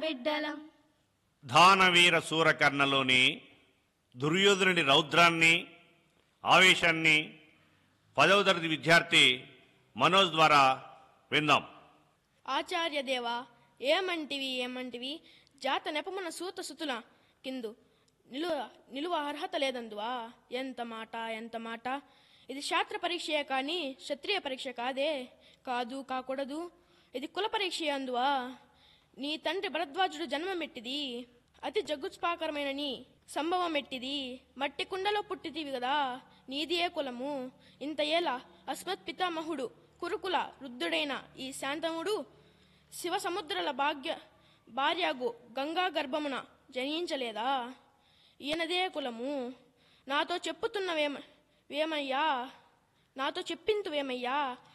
బిడ్డలం దానవీర సూరకర్ణలోని దుర్యోధనుడి రౌద్రాన్ని ఆవేశాన్ని పదవ తరగతి విద్యార్థి మనోజ్ ద్వారా విందాం ఆచార్య దేవా ఏమంటివి ఏమంటివి జాత నెపమున సూత సుతుల కిందు నిలువ నిలువ అర్హత లేదందువా ఎంత మాట ఎంత మాట ఇది శాస్త్ర పరీక్షయే కానీ క్షత్రియ పరీక్ష కాదే కాదు కాకూడదు ఇది కుల పరీక్ష అందువా నీ తండ్రి భరద్వాజుడు జన్మమెట్టిది అతి జగుత్పాకరమైన నీ సంభవం ఎట్టిది మట్టి కుండలో పుట్టితివి కదా నీది ఏ కులము ఇంత ఏలా అస్మత్ పితామహుడు కురుకుల వృద్ధుడైన ఈ శాంతముడు శివ సముద్రాల భాగ్య భార్యగు గంగా గర్భమున జనించలేదా ఈయనదే కులము నాతో చెప్పుతున్నవేమ వేమయ్యా నాతో చెప్పింతువేమయ్యా